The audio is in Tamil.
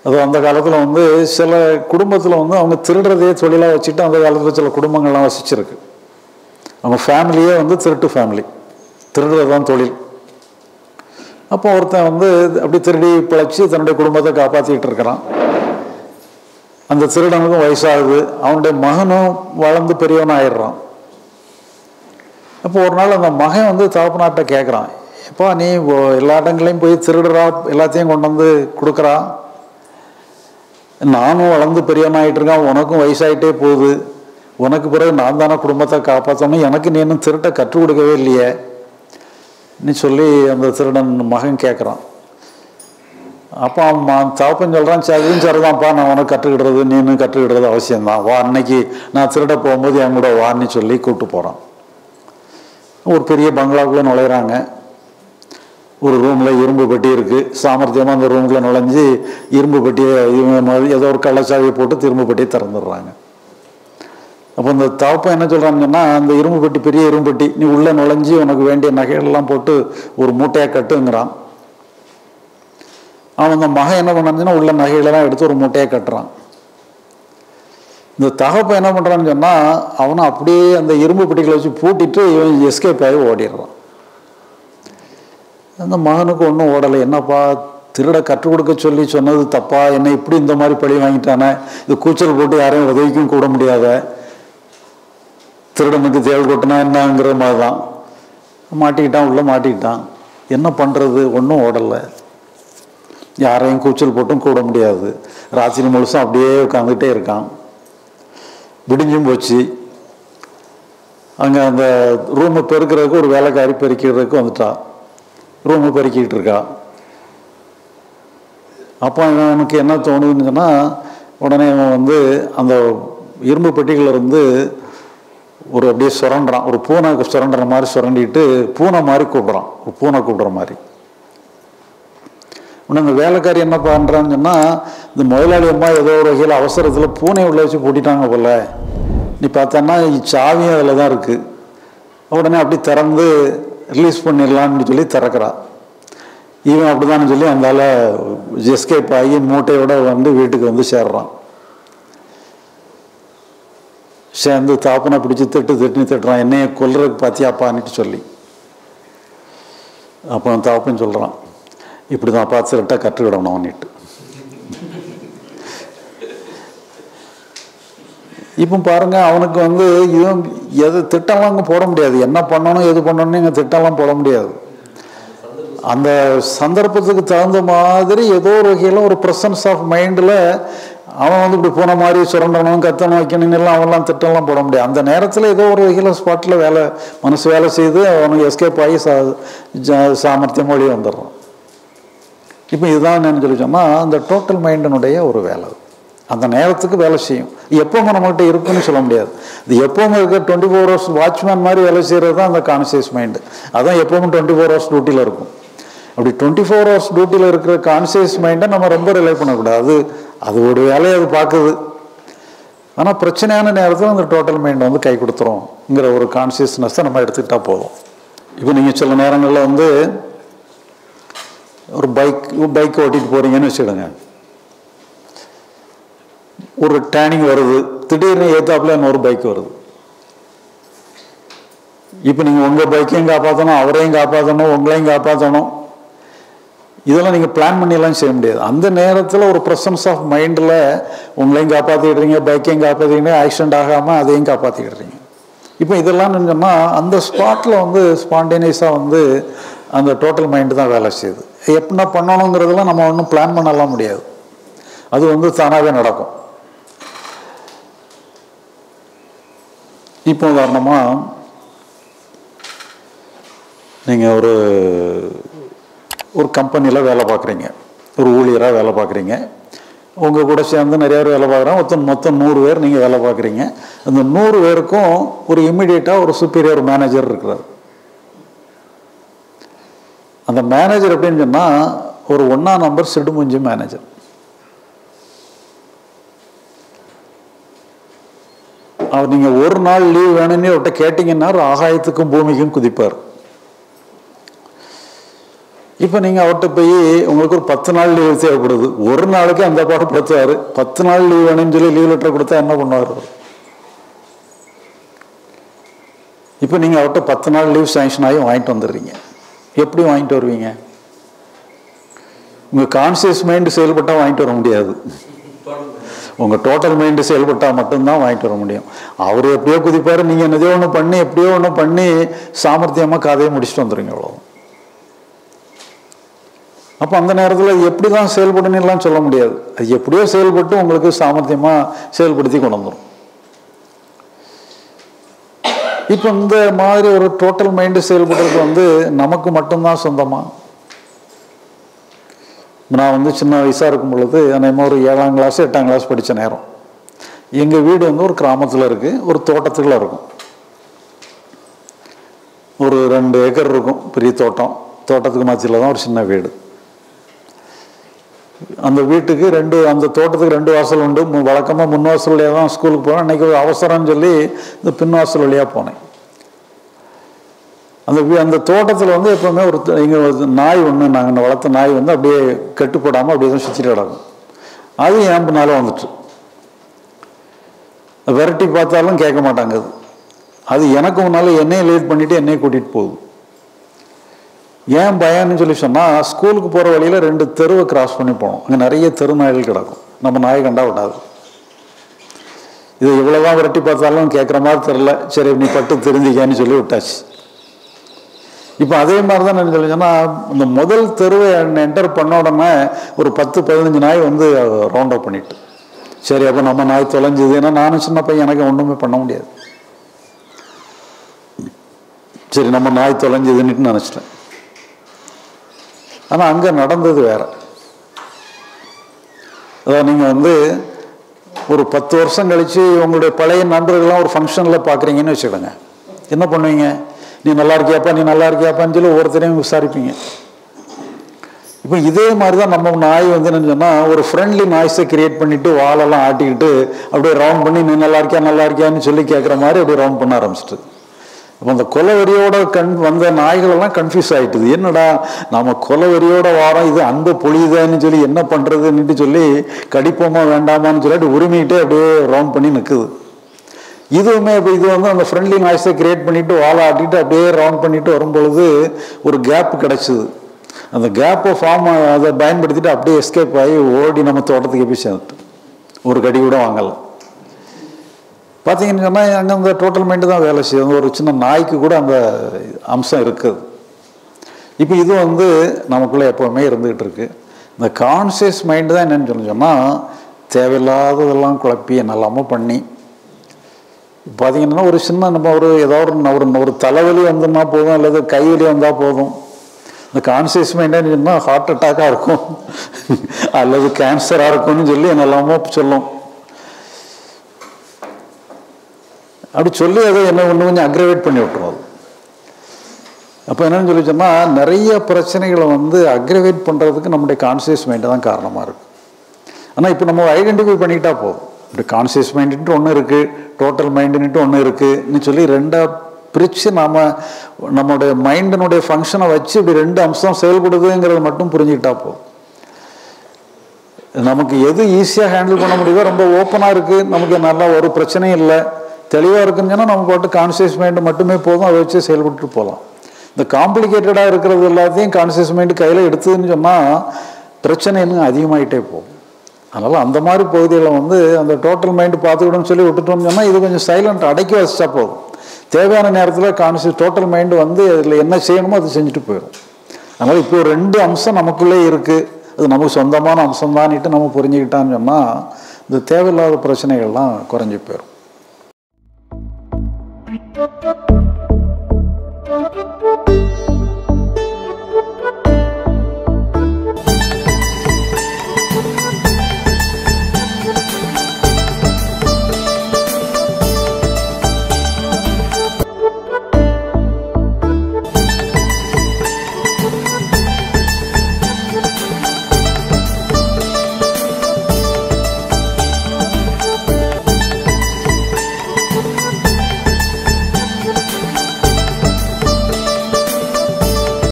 அது அந்த காலத்தில் வந்து சில குடும்பத்தில் வந்து அவங்க திருடுறதையே தொழிலாக வச்சுட்டு அந்த காலத்தில் சில குடும்பங்கள்லாம் வசிச்சிருக்கு அவங்க ஃபேமிலியே வந்து திருட்டு ஃபேமிலி திருடுறது தான் தொழில் அப்போ ஒருத்தன் வந்து அப்படி திருடி பிழைச்சி தன்னுடைய குடும்பத்தை காப்பாற்றிட்டு இருக்கிறான் அந்த திருடனுக்கும் வயசாகுது அவனுடைய மகனும் வளர்ந்து பெரியவன் ஆயிடுறான் அப்போ ஒரு நாள் அந்த மகன் வந்து தகப்பனாட்ட கேட்குறான் எப்பா நீ ஓ- எல்லா இடங்களையும் போய் திருடுறா எல்லாத்தையும் கொண்டு வந்து கொடுக்குறா நானும் வளர்ந்து பெரியவனாயிட்டு இருக்கேன் உனக்கும் வயசாயிட்டே போகுது உனக்கு பிறகு நான் தானே குடும்பத்தை காப்பாற்றணும் எனக்கு நீ இன்னும் திருட்ட கற்றுக் கொடுக்கவே இல்லையே நீ சொல்லி அந்த திருடன் மகன் கேட்குறான் அப்போ அவன் ம- தகப்பன் சொல்கிறான் சரியும் சரிதான்ப்பா நான் உனக்கு கற்றுக்கிடுறது நீனு கற்றுக்கிடுறது அவசியம்தான் வா அன்னைக்கு நான் திருட போகும்போது என் கூட வான்னு சொல்லி கூப்பிட்டு போகிறான் ஒரு பெரிய பங்களாக்குள்ளே நுழையிறாங்க ஒரு ரூமில் இரும்பு பெட்டி இருக்குது சாமர்த்தியமாக அந்த ரூமுக்குள்ளே நுழைஞ்சு இரும்பு பெட்டியை இவங்க ம- ஏதோ ஒரு கள்ளச்சாவியை போட்டு திரும்பு பெட்டியை திறந்துடுறாங்க அப்போ இந்த தகப்பன் என்ன சொல்கிறாங்கன்னா அந்த இரும்பு பெட்டி பெரிய இரும்பு பெட்டி நீ உள்ளே நுழைஞ்சு உனக்கு வேண்டிய நகைகளெல்லாம் போட்டு ஒரு மூட்டையாக கட்டுங்கிறான் அவன் அந்த மகன் என்ன பண்ணான்னா உள்ள நகைகளெல்லாம் எடுத்து ஒரு மூட்டையை கட்டுறான் இந்த தகப்பன் என்ன பண்ணுறான்னு சொன்னால் அவனை அப்படியே அந்த இரும்பு பெட்டிகளை வச்சு பூட்டிட்டு இவன் எஸ்கேப் ஆகி ஓடிடுறான் அந்த மகனுக்கு ஒன்றும் ஓடலை என்னப்பா திருட கற்றுக் கொடுக்க சொல்லி சொன்னது தப்பா என்ன இப்படி இந்த மாதிரி பழி வாங்கிட்டானே இது கூச்சல் போட்டு யாரையும் உதவிக்கும் கூட முடியாத திருடனுக்கு தேள் கொட்டினா என்னங்கிற மாதிரி தான் மாட்டிக்கிட்டான் உள்ள மாட்டிக்கிட்டான் என்ன பண்ணுறது ஒன்றும் ஓடலை யாரையும் கூச்சல் போட்டும் கூட முடியாது ராத்திரி முழுசும் அப்படியே உட்காந்துட்டே இருக்கான் விடிஞ்சும் போச்சு அங்கே அந்த ரூமை பெருக்கிறதுக்கு ஒரு வேலைக்காரி பெருக்கிறதுக்கு வந்துட்டா ரூமை பெருக்கிட்டு இருக்கா அப்போ அவனுக்கு என்ன தோணுதுன்னு சொன்னால் உடனே அவன் வந்து அந்த இரும்பு பெட்டிகள் இருந்து ஒரு அப்படியே சுரண்டுறான் ஒரு பூனை சுரண்டுற மாதிரி சுரண்டிட்டு பூனை மாதிரி கூப்பிட்றான் ஒரு பூனை கூப்பிடுற மாதிரி உடனே அந்த வேலைக்காரி என்ன பண்ணுறான்னு சொன்னால் இந்த முதலாளி அம்மா ஏதோ ஒரு வகையில் அவசரத்தில் பூனை உள்ள வச்சு பூட்டிட்டாங்க போல நீ பார்த்தோன்னா சாவியும் அதில் தான் இருக்குது உடனே அப்படி திறந்து ரிலீஸ் பண்ணிடலான்னு சொல்லி திறக்கிறா இவன் அப்படிதான்னு சொல்லி அந்தால எஸ்கேப் ஆகி மூட்டையோட வந்து வீட்டுக்கு வந்து சேர்றான் சேர்ந்து தாப்பனை பிடிச்சி திட்டு திட்டுன்னு திட்டுறான் என்னைய கொல்றதுக்கு பார்த்தியாப்பான்னுட்டு சொல்லி அப்போ தாப்பன் சொல்கிறான் இப்படி தான் பார்த்து திருட்டா கற்றுக்கிடணும்னுட்டு இப்போ பாருங்க அவனுக்கு வந்து இதுவும் எது திட்டம்லாம் அங்கே போட முடியாது என்ன பண்ணணும் எது பண்ணணும்னு இங்கே திட்டம்லாம் போட முடியாது அந்த சந்தர்ப்பத்துக்கு தகுந்த மாதிரி ஏதோ ஒரு வகையில் ஒரு ப்ரெசன்ஸ் ஆஃப் மைண்டில் அவன் வந்து இப்படி போன மாதிரி சுரண்டணும் கத்தணும் வைக்கணும் எல்லாம் அவன்லாம் திட்டம்லாம் போட முடியாது அந்த நேரத்தில் ஏதோ ஒரு வகையில் ஸ்பாட்டில் வேலை மனசு வேலை செய்து அவனுக்கு எஸ்கேப் ஆகி சா ஜா- சாமர்த்தியம் வழி வந்துடுறான் இப்போ இதுதான் என்னன்னு சொல்லி சொன்னால் அந்த டோட்டல் மைண்டினுடைய ஒரு வேலை அது. அந்த நேரத்துக்கு வேலை செய்யும் எப்பவும் நம்மகிட்ட இருக்குன்னு சொல்ல முடியாது இது எப்பவும் இருக்க டுவெண்ட்டி ஃபோர் ஹவர்ஸ் வாட்ச்மேன் மாதிரி வேலை செய்கிறது தான் அந்த கான்சியஸ் மைண்டு அதான் எப்பவும் டுவெண்ட்டி ஃபோர் ஹவர்ஸ் டியூட்டியில் இருக்கும் அப்படி டுவெண்ட்டி ஃபோர் ஹவர்ஸ் டியூட்டியில் இருக்கிற கான்சியஸ் மைண்டை நம்ம ரொம்ப ரிலை பண்ணக்கூடாது அது அது ஒரு வேலையை அது பார்க்குது ஆனால் பிரச்சனையான நேரத்தில் அந்த டோட்டல் மைண்ட் வந்து கை கொடுத்துரும்ங்கிற ஒரு கான்சியஸ்னஸை நம்ம எடுத்துக்கிட்டா போதும் இப்போ நீங்கள் சில நேரங்களில் வந்து ஒரு பைக் பைக் ஓட்டிட்டு போறீங்கன்னு வச்சுடுங்க ஒரு டேனிங் வருது திடீர்னு ஏத்தாப்புல இன்னொரு பைக் வருது இப்போ நீங்கள் உங்கள் பைக்கையும் காப்பாற்றணும் அவரையும் காப்பாற்றணும் உங்களையும் காப்பாற்றணும் இதெல்லாம் நீங்கள் பிளான் பண்ணியெல்லாம் செய்ய முடியாது அந்த நேரத்தில் ஒரு ப்ரெசன்ஸ் ஆஃப் மைண்டில் உங்களையும் காப்பாற்றிடுறீங்க பைக்கையும் காப்பாற்றிக்கிறீங்க ஆக்சிடென்ட் ஆகாமல் அதையும் காப்பாற்றிக்கிடுறீங்க இப்போ இதெல்லாம் சொன்னால் அந்த ஸ்பாட்டில் வந்து ஸ்பான்டேனியஸாக வந்து அந்த டோட்டல் மைண்டு தான் வேலை செய்யுது எப்படின்னா பண்ணணுங்கிறதெல்லாம் நம்ம ஒன்றும் பிளான் பண்ணலாம் முடியாது அது வந்து தானாகவே நடக்கும் இப்போ உதாரணமாக நீங்கள் ஒரு ஒரு கம்பெனியில் வேலை பார்க்குறீங்க ஒரு ஊழியராக வேலை பார்க்குறீங்க உங்கள் கூட சேர்ந்து நிறைய பேர் வேலை பார்க்குறாங்க மொத்தம் மொத்தம் நூறு பேர் நீங்கள் வேலை பார்க்குறீங்க அந்த நூறு பேருக்கும் ஒரு இம்மிடியேட்டாக ஒரு சுப்பீரியர் மேனேஜர் இருக்கிறார் அந்த மேனேஜர் எப்படின்னு சொன்னால் ஒரு ஒன்றா நம்பர் சிடுமுஞ்சி மேனேஜர் அவர் நீங்கள் ஒரு நாள் லீவ் வேணும்னு அவர்கிட்ட கேட்டிங்கன்னா அவர் ஆகாயத்துக்கும் பூமிக்கும் குதிப்பார் இப்போ நீங்கள் அவர்கிட்ட போய் உங்களுக்கு ஒரு பத்து நாள் லீவ் தேவைப்படுது ஒரு நாளைக்கு அந்த பாடம் படுத்துவார் பத்து நாள் லீவ் வேணும்னு சொல்லி லீவ் லெட்டர் கொடுத்தா என்ன பண்ணுவார் அவர்? இப்போ நீங்கள் அவர்கிட்ட பத்து நாள் லீவ் சேங்ஷன் ஆகி வாங்கிட்டு வந்துடுறீங்க எப்படி வாங்கிட்டு வருவீங்க உங்கள் கான்சியஸ் மைண்டு செயல்பட்டால் வாங்கிட்டு வர முடியாது உங்கள் டோட்டல் மைண்டு செயல்பட்டால் மட்டும்தான் வாங்கிட்டு வர முடியும் அவர் எப்படியோ குதிப்பார் நீங்கள் என்னதோ ஒன்று பண்ணி எப்படியோ ஒன்று பண்ணி சாமர்த்தியமாக கதையை முடிச்சுட்டு வந்துடுங்க அவ்வளோ அப்போ அந்த நேரத்தில் அது எப்படி தான் செயல்படணும்லாம் சொல்ல முடியாது அது எப்படியோ செயல்பட்டு உங்களுக்கு சாமர்த்தியமாக செயல்படுத்தி கொண்டு வந்துடும் இப்போ இந்த மாதிரி ஒரு டோட்டல் மைண்டு செயல்படுறது வந்து நமக்கு மட்டும்தான் சொந்தமா நான் வந்து சின்ன வயசாக இருக்கும் பொழுது நம்ம ஒரு ஏழாம் கிளாஸ் எட்டாம் கிளாஸ் படித்த நேரம் எங்கள் வீடு வந்து ஒரு கிராமத்தில் இருக்குது ஒரு தோட்டத்துக்குள்ள இருக்கும் ஒரு ரெண்டு ஏக்கர் இருக்கும் பெரிய தோட்டம் தோட்டத்துக்கு மத்தியில் தான் ஒரு சின்ன வீடு அந்த வீட்டுக்கு ரெண்டு அந்த தோட்டத்துக்கு ரெண்டு வாசல் உண்டு மு- வழக்கமாக முன் வாசல் வழியாக தான் ஸ்கூலுக்கு போவேன் அன்றைக்கி ஒரு அவசரம்னு சொல்லி இந்த பின் வாசல் வழியாக போனேன் அந்த வீ அந்த தோட்டத்தில் வந்து எப்போவுமே ஒரு இங்கே நாய் ஒன்று நாங்கள் வளர்த்த நாய் வந்து அப்படியே கெட்டு போடாமல் அப்படியே தான் சுற்றிட்டு கிடக்கும் அது என் பின்னால் வந்துட்டு விரட்டி பார்த்தாலும் கேட்க மாட்டாங்க அது அது எனக்கு முன்னால் என்னையும் லேட் பண்ணிவிட்டு என்னையும் கூட்டிகிட்டு போகுது ஏன் பயம்னு சொல்லி சொன்னால் ஸ்கூலுக்கு போகிற வழியில் ரெண்டு தெருவை கிராஸ் பண்ணி போகணும் அங்கே நிறைய தெரு நாய்கள் கிடக்கும் நம்ம நாய் கண்டா விடாது இது இவ்வளோதான் விரட்டி பார்த்தாலும் கேட்குற மாதிரி தெரில சரி நீ பட்டு தெரிஞ்சிக்கன்னு சொல்லி விட்டாச்சு இப்போ அதே மாதிரி தான் நான் சொல்லி சொன்னால் இந்த முதல் தெருவை என்டர் பண்ண உடனே ஒரு பத்து பதினஞ்சு நாய் வந்து ரவுண்ட் அப் பண்ணிட்டு சரி அப்போ நம்ம நாய் தொலைஞ்சுது ஏன்னா நானும் சின்ன பையன் எனக்கு ஒன்றுமே பண்ண முடியாது சரி நம்ம நாய் தொலைஞ்சதுன்னுட்டு நினச்சிட்டேன் ஆனால் அங்கே நடந்தது வேற அதாவது நீங்கள் வந்து ஒரு பத்து வருஷம் கழித்து உங்களுடைய பழைய நண்பர்கள்லாம் ஒரு ஃபங்க்ஷனில் பார்க்குறீங்கன்னு வச்சுக்கிடுங்க என்ன பண்ணுவீங்க நீ நல்லா இருக்கியாப்பா நீ நல்லா இருக்கியாப்பான்னு சொல்லி ஒவ்வொருத்தரையும் விசாரிப்பீங்க இப்போ இதே மாதிரி தான் நம்ம நாய் வந்து என்னன்னு சொன்னால் ஒரு ஃப்ரெண்ட்லி நாய்ஸை கிரியேட் பண்ணிட்டு வாலெல்லாம் ஆட்டிக்கிட்டு அப்படியே ரவுண்ட் பண்ணி நீ நல்லா இருக்கியா நல்லா இருக்கியான்னு சொல்லி கேட்குற மாதிரி அப்படியே ரவுண்ட் பண்ண ஆரம்பிச்சிட்டு அப்போ அந்த கொலவெறியோட கண் வந்த நாய்களெல்லாம் கன்ஃபியூஸ் ஆயிட்டுது என்னடா நாம கொலவெறியோட வாரம் இது அன்பு பொழியுதான்னு சொல்லி என்ன பண்ணுறதுன்னுட்டு சொல்லி கடிப்போமா வேண்டாமான்னு சொல்லிட்டு உரிமையிட்டே அப்படியே ரவுண்ட் பண்ணி நிற்குது இதுவுமே இப்போ இது வந்து அந்த ஃப்ரெண்ட்லி நாய்ஸை கிரியேட் பண்ணிட்டு வாழை ஆட்டிட்டு அப்படியே ரவுண்ட் பண்ணிட்டு வரும்பொழுது ஒரு கேப் கிடைச்சிது அந்த கேப்பை ஃபார்ம் அதை பயன்படுத்திட்டு அப்படியே எஸ்கேப் ஆகி ஓடி நம்ம தோட்டத்துக்கு போய் சேர்ந்துட்டு ஒரு கடி கூட வாங்கலை பார்த்தீங்கன்னு சொன்னால் அங்கே அந்த டோட்டல் மைண்டு தான் வேலை செய்யுது ஒரு சின்ன நாய்க்கு கூட அந்த அம்சம் இருக்குது இப்போ இது வந்து நமக்குள்ளே எப்போவுமே இருந்துகிட்டு இருக்கு இந்த கான்சியஸ் மைண்டு தான் என்னன்னு சொல்லி சொன்னால் தேவையில்லாததெல்லாம் குழப்பி என்னெல்லாமோ பண்ணி பார்த்தீங்கன்னா ஒரு சின்ன நம்ம ஒரு ஏதோ ஒரு ஒரு ஒரு தலைவலி வந்தோம்னா போதும் அல்லது கைவலி வந்தால் போதும் இந்த கான்சியஸ் மைண்ட் சொன்னால் ஹார்ட் அட்டாக்காக இருக்கும் அல்லது கேன்சராக இருக்கும்னு சொல்லி என்னெல்லாமோ சொல்லும் அப்படி சொல்லி அதை என்ன ஒன்று கொஞ்சம் அக்ரவேட் பண்ணி விட்டுரும் அது அப்போ என்னன்னு சொல்லி சொன்னால் நிறைய பிரச்சனைகளை வந்து அக்ரவேட் பண்ணுறதுக்கு நம்முடைய கான்சியஸ் மைண்டு தான் காரணமாக இருக்குது ஆனால் இப்போ நம்ம ஐடென்டிஃபை பண்ணிக்கிட்டா போதும் இப்படி கான்சியஸ் மைண்டுன்ட்டு ஒன்று இருக்குது டோட்டல் மைண்டுன்ட்டு ஒன்று இருக்குன்னு சொல்லி ரெண்டாக பிரித்து நாம் நம்மளுடைய மைண்டினுடைய ஃபங்க்ஷனை வச்சு இப்படி ரெண்டு அம்சம் செயல்படுதுங்கிறத மட்டும் புரிஞ்சுக்கிட்டா போதும் நமக்கு எது ஈஸியாக ஹேண்டில் பண்ண முடியுதோ ரொம்ப ஓப்பனாக இருக்குது நமக்கு நல்லா ஒரு பிரச்சனையும் இல்லை தெளிவாக இருக்குன்னு சொன்னால் நம்ம பாட்டு கான்சியஸ் மைண்டு மட்டுமே போதும் அதை வச்சு செயல்பட்டு போகலாம் இந்த காம்ப்ளிகேட்டடாக இருக்கிறது எல்லாத்தையும் கான்சியஸ் மைண்டு கையில் எடுத்ததுன்னு சொன்னால் பிரச்சனை இன்னும் அதிகமாகிட்டே போகும் அதனால் அந்த மாதிரி பகுதிகளில் வந்து அந்த டோட்டல் மைண்டு பார்த்துக்கிட்டோம்னு சொல்லி விட்டுட்டோம்னு சொன்னால் இது கொஞ்சம் சைலண்ட் அடக்கி வச்சா போதும் தேவையான நேரத்தில் கான்சியஸ் டோட்டல் மைண்டு வந்து அதில் என்ன செய்யணுமோ அது செஞ்சுட்டு போயிடும் அதனால் இப்போ ரெண்டு அம்சம் நமக்குள்ளே இருக்குது அது நமக்கு சொந்தமான அம்சம் தானிட்டு நம்ம புரிஞ்சுக்கிட்டான்னு சொன்னால் இந்த தேவையில்லாத பிரச்சனைகள்லாம் குறைஞ்சி போயிடும்